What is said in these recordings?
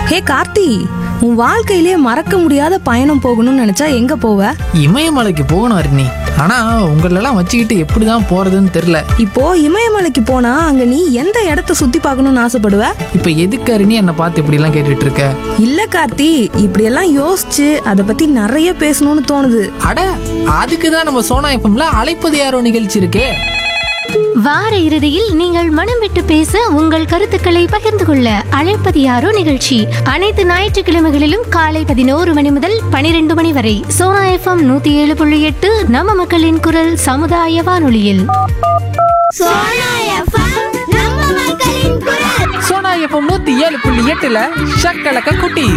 ஹே கார்த்தி உன் வாழ்க்கையிலே மறக்க முடியாத பயணம் போகணும்னு நினைச்சா எங்க போவ இமயமலைக்கு போகணும் அருணி ஆனா உங்களெல்லாம் வச்சுக்கிட்டு எப்படிதான் போறதுன்னு தெரியல இப்போ இமயமலைக்கு போனா அங்க நீ எந்த இடத்த சுத்தி பார்க்கணும்னு ஆசைப்படுவ இப்ப எதுக்கு அருணி என்னை பார்த்து இப்படி எல்லாம் கேட்டுட்டு இருக்க இல்ல கார்த்தி இப்படியெல்லாம் யோசிச்சு அதை பத்தி நிறைய பேசணும்னு தோணுது அட அதுக்கு தான் நம்ம சோனா எஃப்எம்ல அழைப்பது யாரோ நிகழ்ச்சி இருக்கே வார இறுதியில் நீங்கள் மனம் விட்டு பேச உங்கள் கருத்துக்களை பகிர்ந்து கொள்ள அழைப்பது யாரோ நிகழ்ச்சி அனைத்து ஞாயிற்றுக்கிழமைகளிலும் காலை பதினோரு மணி முதல் பனிரெண்டு மணி வரை சோனா எஃப்எம் நூத்தி ஏழு புள்ளி எட்டு நம்ம மக்களின் குரல் சமுதாய வானொலியில் சோனா எஃப்எம் நம்ம மக்களின் குரல் சோனா எஃப்எம் நூத்தி ஏழு புள்ளி எட்டுல ஷக்கலக்க குட்டி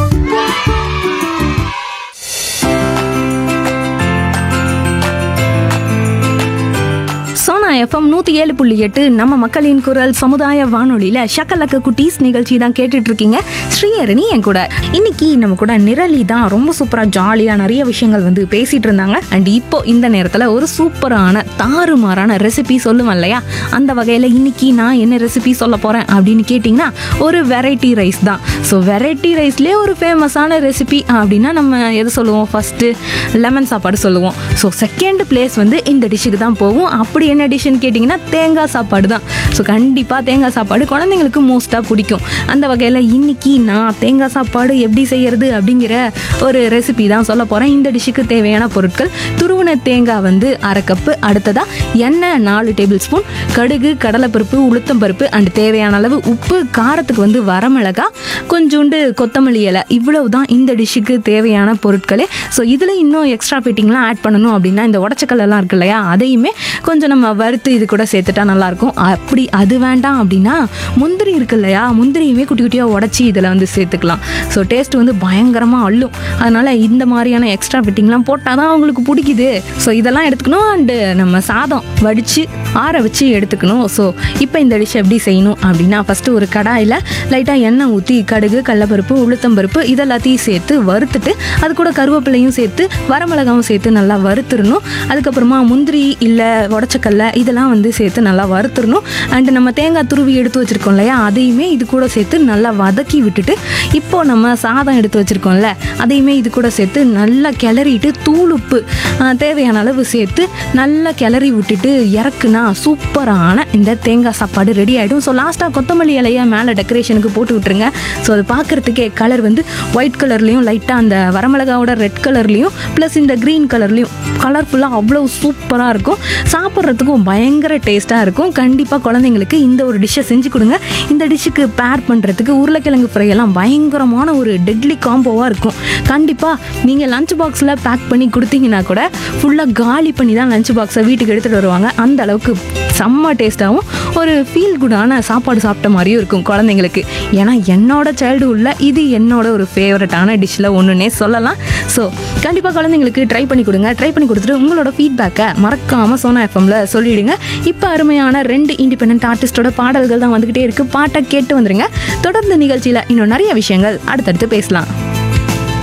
சோனா எஃப்எம் நூத்தி ஏழு புள்ளி எட்டு நம்ம மக்களின் குரல் சமுதாய வானொலியில ஷக்கலக்க குட்டீஸ் நிகழ்ச்சி தான் கேட்டுட்டு இருக்கீங்க ஸ்ரீஹரணி என் கூட இன்னைக்கு நம்ம கூட நிரலி தான் ரொம்ப சூப்பரா ஜாலியா நிறைய விஷயங்கள் வந்து பேசிட்டு இருந்தாங்க அண்ட் இப்போ இந்த நேரத்துல ஒரு சூப்பரான தாறுமாறான ரெசிபி சொல்லுவேன் இல்லையா அந்த வகையில இன்னைக்கு நான் என்ன ரெசிபி சொல்ல போறேன் அப்படின்னு கேட்டிங்கன்னா ஒரு வெரைட்டி ரைஸ் தான் ஸோ வெரைட்டி ரைஸ்லேயே ஒரு ஃபேமஸான ரெசிபி அப்படின்னா நம்ம எது சொல்லுவோம் ஃபர்ஸ்ட் லெமன் சாப்பாடு சொல்லுவோம் ஸோ செகண்ட் பிளேஸ் வந்து இந்த டிஷ்ஷுக்கு தான் போகும் அப்படி என்ன டிஷ்ஷுன்னு கேட்டிங்கன்னா தேங்காய் சாப்பாடு தான் ஸோ கண்டிப்பாக தேங்காய் சாப்பாடு குழந்தைங்களுக்கு மோஸ்ட்டாக பிடிக்கும் அந்த வகையில் இன்னைக்கு நான் தேங்காய் சாப்பாடு எப்படி செய்யறது அப்படிங்கிற ஒரு ரெசிபி தான் சொல்ல போகிறேன் இந்த டிஷ்ஷுக்கு தேவையான பொருட்கள் துருவன தேங்காய் வந்து அரை கப்பு அடுத்ததாக எண்ணெய் நாலு டேபிள் ஸ்பூன் கடுகு கடலைப்பருப்பு உளுத்தம்பருப்பு அண்ட் தேவையான அளவு உப்பு காரத்துக்கு வந்து வரமிளகா கொஞ்சோண்டு கொத்தமல்லி இலை இவ்வளவு தான் இந்த டிஷ்ஷுக்கு தேவையான பொருட்களே ஸோ இதில் இன்னும் எக்ஸ்ட்ரா ஃபிட்டிங்லாம் ஆட் பண்ணணும் அப்படின்னா இந்த உடச்சக்கல்லாம் இருக்கு இல்லையா அதையுமே கொஞ்சம் நம்ம வறுத்து இது கூட சேர்த்துட்டா நல்லாயிருக்கும் அப்படி அது வேண்டாம் அப்படின்னா முந்திரி இருக்கு இல்லையா முந்திரியுமே குட்டி குட்டியாக உடச்சி இதில் வந்து சேர்த்துக்கலாம் ஸோ டேஸ்ட் வந்து பயங்கரமாக அள்ளும் அதனால் இந்த மாதிரியான எக்ஸ்ட்ரா ஃபிட்டிங்லாம் போட்டால் தான் அவங்களுக்கு பிடிக்குது ஸோ இதெல்லாம் எடுத்துக்கணும் அண்டு நம்ம சாதம் வடித்து ஆற வச்சு எடுத்துக்கணும் ஸோ இப்போ இந்த டிஷ் எப்படி செய்யணும் அப்படின்னா ஃபஸ்ட்டு ஒரு கடாயில் லைட்டாக எண்ணெய் ஊற்றி கடுகு கடலப்பருப்பு உளுத்தம்பருப்பு இதெல்லாத்தையும் சேர்த்து வறுத்துட்டு அது கூட கருவேப்பிலையும் சேர்த்து வரமிளகாவும் சேர்த்து நல்லா வறுத்துடணும் அதுக்கப்புறமா முந்திரி இல்லை உடச்சக்கல்ல இதெல்லாம் வந்து சேர்த்து நல்லா வறுத்துடணும் அண்டு நம்ம தேங்காய் துருவி எடுத்து வச்சுருக்கோம் இல்லையா அதையுமே இது கூட சேர்த்து நல்லா வதக்கி விட்டுட்டு இப்போ நம்ம சாதம் எடுத்து வச்சுருக்கோம்ல அதையுமே இது கூட சேர்த்து நல்லா கிளறிட்டு தூள் உப்பு ஆ, தேவையான அளவு சேர்த்து நல்லா கிளறி விட்டுட்டு இறக்குனா சூப்பரான இந்த தேங்காய் சாப்பாடு ரெடி ஆகிடும் ஸோ லாஸ்ட்டாக கொத்தமல்லி இலையை மேலே டெக்கரேஷனுக்கு போட்டு விட்டுருங்க ஸோ அது பார்க்குறதுக்கே கலர் வந்து ஒயிட் கலர்லேயும் லைட்டாக அந்த வரமிளகாவோட ரெட் கலர்லேயும் ப்ளஸ் இந்த க்ரீன் கலர்லேயும் கலர்ஃபுல்லாக அவ்வளோ சூப்பராக இருக்கும் சாப்பிட்றதுக்கும் பயங்கர டேஸ்ட்டாக இருக்கும் கண்டிப்பாக குழந்தைங்களுக்கு இந்த ஒரு டிஷ்ஷை செஞ்சு கொடுங்க இந்த டிஷ்ஷுக்கு பேர் பண்ணுறதுக்கு உருளைக்கிழங்கு ஃப்ரை எல்லாம் பயங்கரமான ஒரு டெட்லி காம்போவாக இருக்கும் கண்டிப்பாக நீங்கள் லஞ்ச் பாக்ஸில் பேக் பண்ணி கொடுத்தீங்கன்னா கூட ஃபுல்லாக காலி பண்ணி தான் லஞ்ச் பாக்ஸை வீட்டுக்கு எடுத்துகிட்டு வருவாங்க அந்த அளவுக்கு செம்ம டேஸ்ட்டாகவும் ஒரு ஃபீல் குடான சாப்பாடு சாப்பிட்ட மாதிரியும் இருக்கும் குழந்தைங்களுக்கு ஏன்னா என்னோட சைல்டுஹுட்டில் இது என்னோட ஒரு ஃபேவரட்டான டிஷ்ஷில் ஒன்றுனே சொல்லலாம் ஸோ கண்டிப்பாக குழந்தைங்களுக்கு ட்ரை பண்ணி கொடுங்க ட்ரை பண்ணி கொடுத்துட்டு உங்களோட ஃபீட்பேக்கை மறக்காமல் சோனா எஃப்எம்ல சொல்லிடுங்க இப்போ அருமையான ரெண்டு இண்டிபெண்ட் ஆர்டிஸ்டோட பாடல்கள் தான் வந்துக்கிட்டே இருக்குது பாட்டை கேட்டு வந்துருங்க தொடர்ந்து நிகழ்ச்சியில் இன்னும் நிறைய விஷயங்கள் அடுத்தடுத்து பேசலாம்